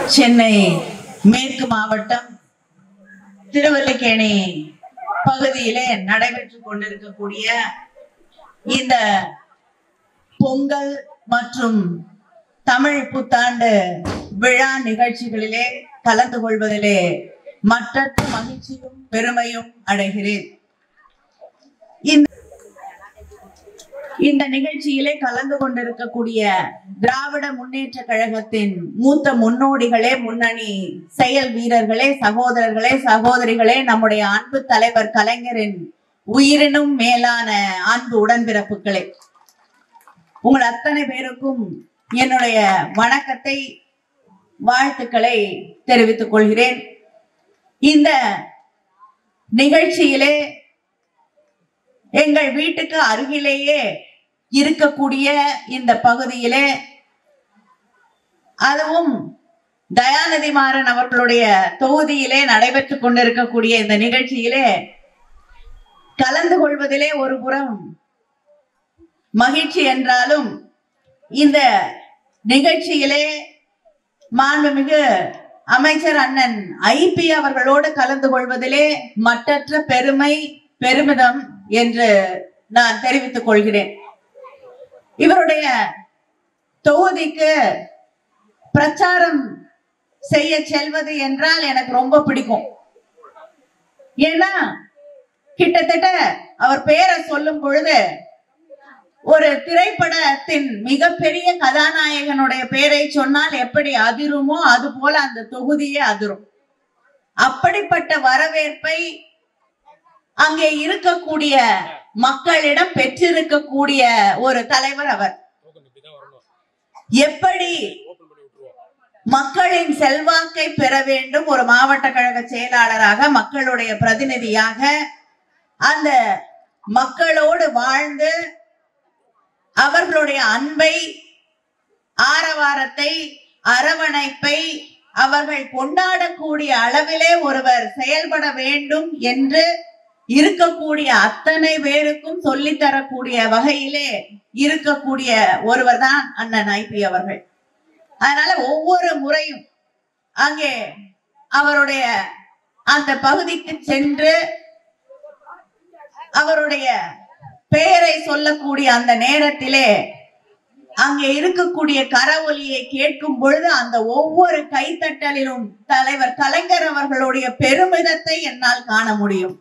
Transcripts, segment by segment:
சென்னை மேற்கு மாவட்டம் திருவல்லிக்கேணி பகுதியிலே நடைபெற்றுக் கொண்டிருக்கக்கூடிய இந்த பொங்கல் மற்றும் தமிழ் புத்தாண்டு விழா நிகழ்ச்சிகளிலே கலந்து கொள்வதிலே மற்றற்ற மகிழ்ச்சியும் பெருமையும் அடைகிறேன் இந்த இந்த நிகழ்ச்சியிலே கலந்து கொண்டிருக்கக்கூடிய திராவிட முன்னேற்ற கழகத்தின் மூத்த முன்னோடிகளே முன்னணி செயல் வீரர்களே சகோதரர்களே சகோதரிகளே நம்முடைய அன்பு தலைவர் கலைஞரின் உயிரினும் மேலான அன்பு உடன்பிறப்புகளே உங்கள் அத்தனை பேருக்கும் என்னுடைய வணக்கத்தை வாழ்த்துக்களை தெரிவித்துக் கொள்கிறேன் இந்த நிகழ்ச்சியிலே எங்கள் வீட்டுக்கு அருகிலேயே இருக்கக்கூடிய இந்த பகுதியிலே அதுவும் தயாநிதி மாறன் அவர்களுடைய தொகுதியிலே நடைபெற்றுக் கொண்டிருக்கக்கூடிய இந்த நிகழ்ச்சியிலே கலந்து கொள்வதிலே ஒரு புறம் மகிழ்ச்சி என்றாலும் இந்த நிகழ்ச்சியிலே மாண்புமிகு அமைச்சர் அண்ணன் ஐபி அவர்களோடு கலந்து கொள்வதிலே மற்றற்ற பெருமை பெருமிதம் என்று நான் தெரிவித்துக் கொள்கிறேன் இவருடைய தொகுதிக்கு பிரச்சாரம் செய்ய செல்வது என்றால் எனக்கு ரொம்ப பிடிக்கும் ஏன்னா கிட்டத்தட்ட அவர் பேரை சொல்லும் பொழுது ஒரு திரைப்படத்தின் மிகப்பெரிய கதாநாயகனுடைய பெயரை சொன்னால் எப்படி அதிருமோ அது போல அந்த தொகுதியே அதிரும் அப்படிப்பட்ட வரவேற்பை அங்கே இருக்கக்கூடிய மக்களிடம் பெற்றிருக்கக்கூடிய ஒரு தலைவர் அவர் எப்படி மக்களின் செல்வாக்கை பெற வேண்டும் ஒரு மாவட்ட கழக செயலாளராக மக்களுடைய பிரதிநிதியாக அந்த மக்களோடு வாழ்ந்து அவர்களுடைய அன்பை ஆரவாரத்தை அரவணைப்பை அவர்கள் கொண்டாடக்கூடிய அளவிலே ஒருவர் செயல்பட வேண்டும் என்று இருக்கக்கூடிய அத்தனை பேருக்கும் சொல்லித் தரக்கூடிய வகையிலே இருக்கக்கூடிய ஒருவர் தான் அண்ணன் ஐபி அவர்கள் அதனால ஒவ்வொரு முறையும் அங்கே அவருடைய அந்த பகுதிக்கு சென்று அவருடைய பெயரை சொல்லக்கூடிய அந்த நேரத்திலே அங்கே இருக்கக்கூடிய கரவொலியை கேட்கும் பொழுது அந்த ஒவ்வொரு கைத்தட்டலிலும் தலைவர் கலைஞர் அவர்களுடைய பெருமிதத்தை என்னால் காண முடியும்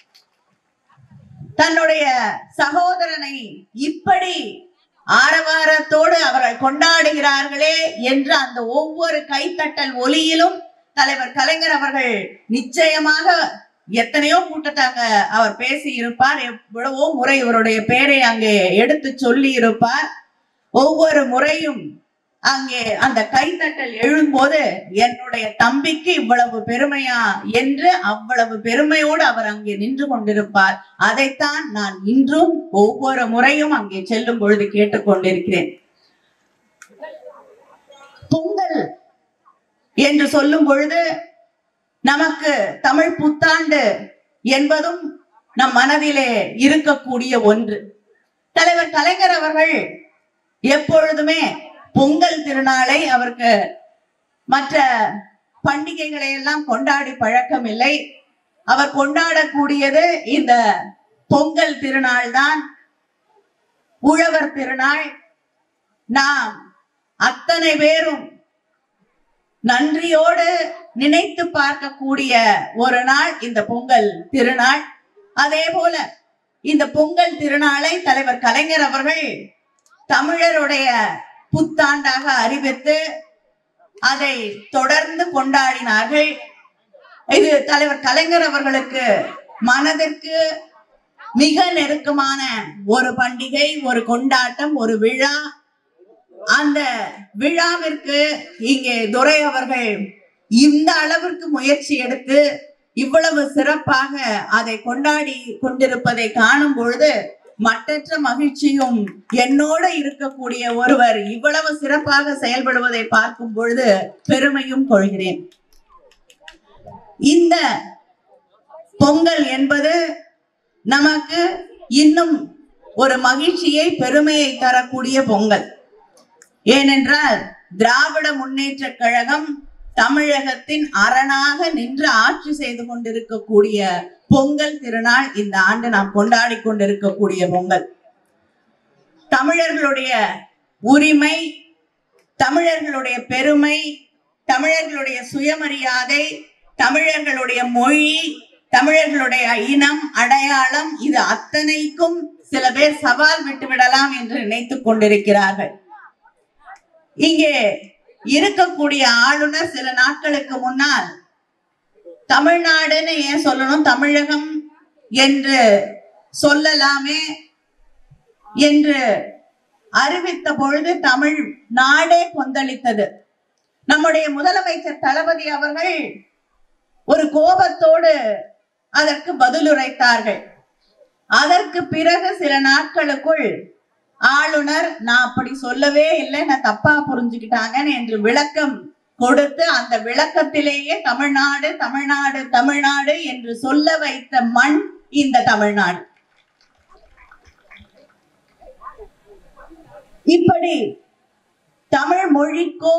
தன்னுடைய சகோதரனை இப்படி ஆரவாரத்தோடு அவர்கள் கொண்டாடுகிறார்களே என்று அந்த ஒவ்வொரு கைத்தட்டல் ஒலியிலும் தலைவர் கலைஞர் அவர்கள் நிச்சயமாக எத்தனையோ கூட்டத்தாங்க அவர் பேசி இருப்பார் எவ்வளவோ முறை இவருடைய பெயரை அங்கே எடுத்து சொல்லி இருப்பார் ஒவ்வொரு முறையும் அங்கே அந்த கைத்தட்டல் எழும்போது என்னுடைய தம்பிக்கு இவ்வளவு பெருமையா என்று அவ்வளவு பெருமையோடு அவர் அங்கே நின்று கொண்டிருப்பார் அதைத்தான் நான் இன்றும் ஒவ்வொரு முறையும் அங்கே செல்லும் பொழுது கேட்டுக்கொண்டிருக்கிறேன் பொங்கல் என்று சொல்லும் பொழுது நமக்கு தமிழ் புத்தாண்டு என்பதும் நம் மனதிலே இருக்கக்கூடிய ஒன்று தலைவர் கலைஞர் அவர்கள் எப்பொழுதுமே பொங்கல் திருநாளை அவருக்கு மற்ற பண்டிகைகளை எல்லாம் கொண்டாடி பழக்கம் இல்லை அவர் கொண்டாடக்கூடியது இந்த பொங்கல் திருநாள் தான் உழவர் திருநாள் நாம் அத்தனை பேரும் நன்றியோடு நினைத்து பார்க்கக்கூடிய ஒரு நாள் இந்த பொங்கல் திருநாள் அதே போல இந்த பொங்கல் திருநாளை தலைவர் கலைஞர் அவர்கள் தமிழருடைய புத்தாண்டாக அறிவித்து அதை தொடர்ந்து கொண்டாடினார்கள் இது தலைவர் கலைஞர் அவர்களுக்கு மனதிற்கு மிக நெருக்கமான ஒரு பண்டிகை ஒரு கொண்டாட்டம் ஒரு விழா அந்த விழாவிற்கு இங்கே துரை அவர்கள் இந்த அளவிற்கு முயற்சி எடுத்து இவ்வளவு சிறப்பாக அதை கொண்டாடி கொண்டிருப்பதை காணும் பொழுது மற்றற்ற மகிழ்ச்சியும் என்னோடு இருக்கக்கூடிய ஒருவர் இவ்வளவு சிறப்பாக செயல்படுவதை பார்க்கும் பொழுது பெருமையும் கொள்கிறேன் இந்த பொங்கல் என்பது நமக்கு இன்னும் ஒரு மகிழ்ச்சியை பெருமையை தரக்கூடிய பொங்கல் ஏனென்றால் திராவிட முன்னேற்ற கழகம் தமிழகத்தின் அரணாக நின்று ஆட்சி செய்து கொண்டிருக்கக்கூடிய பொங்கல் திருநாள் இந்த ஆண்டு நாம் கொண்டாடி கொண்டிருக்கக்கூடிய பொங்கல் தமிழர்களுடைய உரிமை தமிழர்களுடைய பெருமை தமிழர்களுடைய சுயமரியாதை தமிழர்களுடைய மொழி தமிழர்களுடைய இனம் அடையாளம் இது அத்தனைக்கும் சில பேர் சவால் விட்டு விடலாம் என்று நினைத்துக் கொண்டிருக்கிறார்கள் இங்கே இருக்கக்கூடிய ஆளுநர் சில நாட்களுக்கு முன்னால் தமிழ்நாடுன்னு ஏன் சொல்லணும் தமிழகம் என்று சொல்லலாமே என்று அறிவித்த பொழுது தமிழ் நாடே கொந்தளித்தது நம்முடைய முதலமைச்சர் தளபதி அவர்கள் ஒரு கோபத்தோடு அதற்கு பதிலுரைத்தார்கள் அதற்கு பிறகு சில நாட்களுக்குள் ஆளுநர் நான் அப்படி சொல்லவே இல்லை நான் தப்பா புரிஞ்சுக்கிட்டாங்கன்னு என்று விளக்கம் கொடுத்து அந்த விளக்கத்திலேயே தமிழ்நாடு தமிழ்நாடு தமிழ்நாடு என்று சொல்ல வைத்த மண் இந்த தமிழ்நாடு இப்படி தமிழ் மொழிக்கோ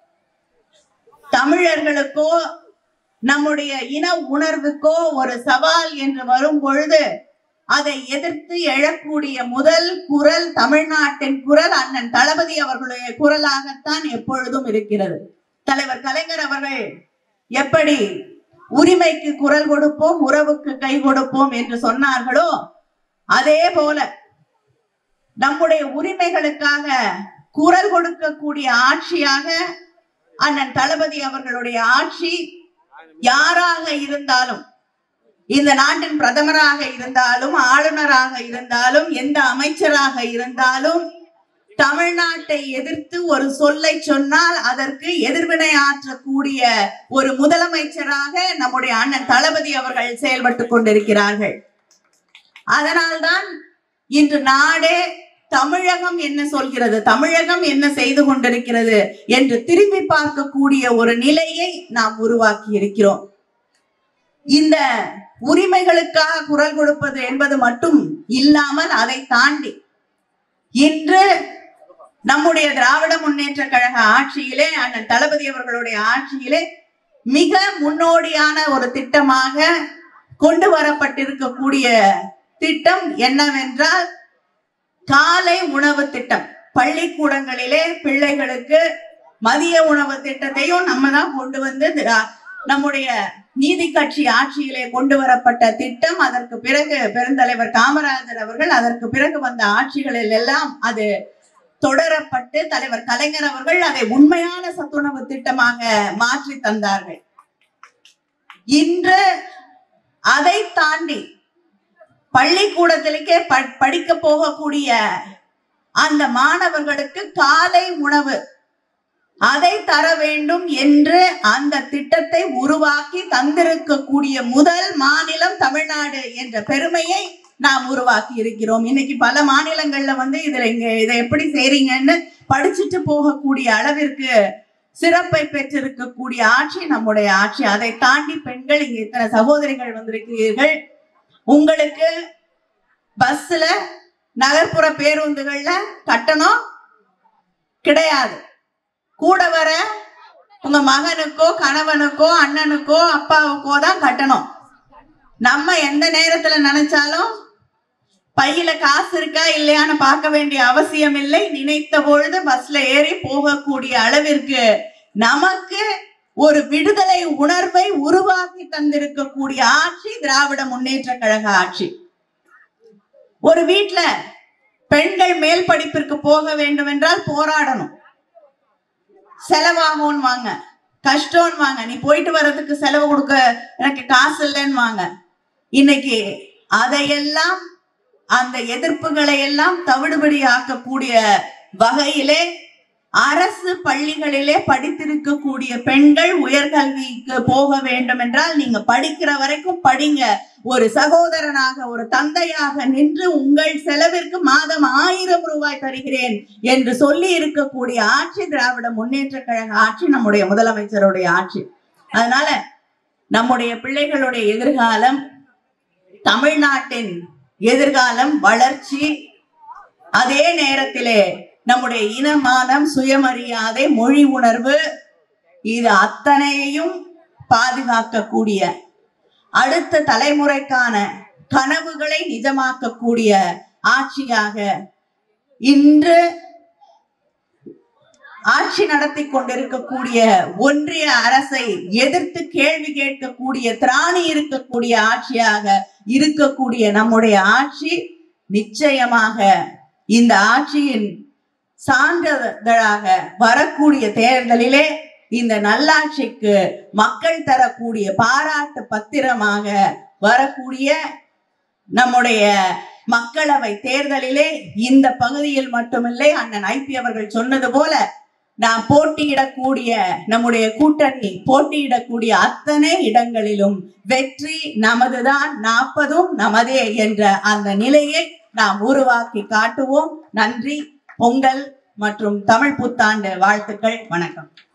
தமிழர்களுக்கோ நம்முடைய இன உணர்வுக்கோ ஒரு சவால் என்று வரும் பொழுது அதை எதிர்த்து எழக்கூடிய முதல் குரல் தமிழ்நாட்டின் குரல் அண்ணன் தளபதி அவர்களுடைய குரலாகத்தான் எப்பொழுதும் இருக்கிறது தலைவர் கலைஞர் அவர்கள் எப்படி உரிமைக்கு குரல் கொடுப்போம் உறவுக்கு கை கொடுப்போம் என்று சொன்னார்களோ அதே போல நம்முடைய உரிமைகளுக்காக குரல் கொடுக்கக்கூடிய ஆட்சியாக அண்ணன் தளபதி அவர்களுடைய ஆட்சி யாராக இருந்தாலும் இந்த நாட்டின் பிரதமராக இருந்தாலும் ஆளுநராக இருந்தாலும் எந்த அமைச்சராக இருந்தாலும் தமிழ்நாட்டை எதிர்த்து ஒரு சொல்லை சொன்னால் அதற்கு எதிர்வினை ஆற்றக்கூடிய ஒரு முதலமைச்சராக நம்முடைய அண்ணன் தளபதி அவர்கள் செயல்பட்டுக் கொண்டிருக்கிறார்கள் அதனால்தான் இன்று நாடே தமிழகம் என்ன சொல்கிறது தமிழகம் என்ன செய்து கொண்டிருக்கிறது என்று திரும்பி பார்க்கக்கூடிய ஒரு நிலையை நாம் உருவாக்கி இருக்கிறோம் இந்த உரிமைகளுக்காக குரல் கொடுப்பது என்பது மட்டும் இல்லாமல் அதை தாண்டி இன்று நம்முடைய திராவிட முன்னேற்ற கழக ஆட்சியிலே அண்ணன் தளபதி அவர்களுடைய ஆட்சியிலே மிக முன்னோடியான ஒரு திட்டமாக கொண்டு வரப்பட்டிருக்கக்கூடிய திட்டம் என்னவென்றால் காலை உணவு திட்டம் பள்ளிக்கூடங்களிலே பிள்ளைகளுக்கு மதிய உணவு திட்டத்தையும் நம்ம தான் கொண்டு வந்து திரா- நம்முடைய நீதி கட்சி ஆட்சியிலே கொண்டு வரப்பட்ட திட்டம் அதற்கு பிறகு பெருந்தலைவர் காமராஜர் அவர்கள் அதற்கு பிறகு வந்த ஆட்சிகளில் எல்லாம் அது தொடரப்பட்டு தலைவர் கலைஞர் அவர்கள் அதை உண்மையான சத்துணவு திட்டமாக மாற்றி தந்தார்கள் இன்று அதை தாண்டி பள்ளிக்கூடத்திலேயே ப- படிக்க போகக்கூடிய அந்த மாணவர்களுக்கு காலை உணவு அதை தர வேண்டும் என்று அந்த திட்டத்தை உருவாக்கி தந்திருக்கக்கூடிய முதல் மாநிலம் தமிழ்நாடு என்ற பெருமையை நாம் உருவாக்கி இருக்கிறோம் இன்னைக்கு பல மாநிலங்கள்ல வந்து இதுல இங்க இதை எப்படி செய்றீங்கன்னு படிச்சுட்டு போகக்கூடிய அளவிற்கு சிறப்பை பெற்றிருக்கக்கூடிய ஆட்சி நம்முடைய ஆட்சி அதை தாண்டி பெண்கள் இங்க இத்தனை சகோதரிகள் வந்திருக்கிறீர்கள் உங்களுக்கு பஸ்ல நகர்ப்புற பேருந்துகள்ல கட்டணம் கிடையாது கூட வர உங்க மகனுக்கோ கணவனுக்கோ அண்ணனுக்கோ அப்பாவுக்கோ தான் கட்டணும் நம்ம எந்த நேரத்துல நினைச்சாலும் பையில காசு இருக்கா இல்லையான்னு பார்க்க வேண்டிய அவசியம் இல்லை நினைத்த பொழுது பஸ்ல ஏறி போகக்கூடிய அளவிற்கு நமக்கு ஒரு விடுதலை உணர்வை உருவாக்கி தந்திருக்கக்கூடிய ஆட்சி திராவிட முன்னேற்ற கழக ஆட்சி ஒரு வீட்ல பெண்கள் மேல் படிப்பிற்கு போக வேண்டும் என்றால் போராடணும் செலவாகும்னு வாங்க கஷ்டம்னு வாங்க நீ போயிட்டு வர்றதுக்கு செலவு கொடுக்க எனக்கு காசு இல்லைன்னு வாங்க இன்னைக்கு அதையெல்லாம் அந்த எதிர்ப்புகளை எல்லாம் தவிடுபடி ஆக்கக்கூடிய வகையிலே அரசு பள்ளிகளிலே படித்திருக்கக்கூடிய பெண்கள் உயர்கல்விக்கு போக வேண்டும் என்றால் நீங்க படிக்கிற வரைக்கும் படிங்க ஒரு சகோதரனாக ஒரு தந்தையாக நின்று உங்கள் செலவிற்கு மாதம் ஆயிரம் ரூபாய் தருகிறேன் என்று சொல்லி இருக்கக்கூடிய ஆட்சி திராவிட முன்னேற்ற கழக ஆட்சி நம்முடைய முதலமைச்சருடைய ஆட்சி அதனால நம்முடைய பிள்ளைகளுடைய எதிர்காலம் தமிழ்நாட்டின் எதிர்காலம் வளர்ச்சி அதே நேரத்திலே நம்முடைய இனமானம் சுயமரியாதை மொழி உணர்வு இது அத்தனையையும் பாதுகாக்கக்கூடிய அடுத்த தலைமுறைக்கான கனவுகளை நிஜமாக்கக்கூடிய ஆட்சியாக இன்று ஆட்சி நடத்தி கொண்டிருக்கக்கூடிய ஒன்றிய அரசை எதிர்த்து கேள்வி கேட்கக்கூடிய திராணி இருக்கக்கூடிய ஆட்சியாக இருக்கக்கூடிய நம்முடைய ஆட்சி நிச்சயமாக இந்த ஆட்சியின் சான்றிதழாக வரக்கூடிய தேர்தலிலே இந்த நல்லாட்சிக்கு மக்கள் தரக்கூடிய பாராட்டு பத்திரமாக வரக்கூடிய நம்முடைய மக்களவை தேர்தலிலே இந்த பகுதியில் மட்டுமில்லை அண்ணன் ஐபி அவர்கள் சொன்னது போல நாம் போட்டியிடக்கூடிய நம்முடைய கூட்டணி போட்டியிடக்கூடிய அத்தனை இடங்களிலும் வெற்றி நமதுதான் நாற்பதும் நமதே என்ற அந்த நிலையை நாம் உருவாக்கி காட்டுவோம் நன்றி பொங்கல் மற்றும் தமிழ் புத்தாண்டு வாழ்த்துக்கள் வணக்கம்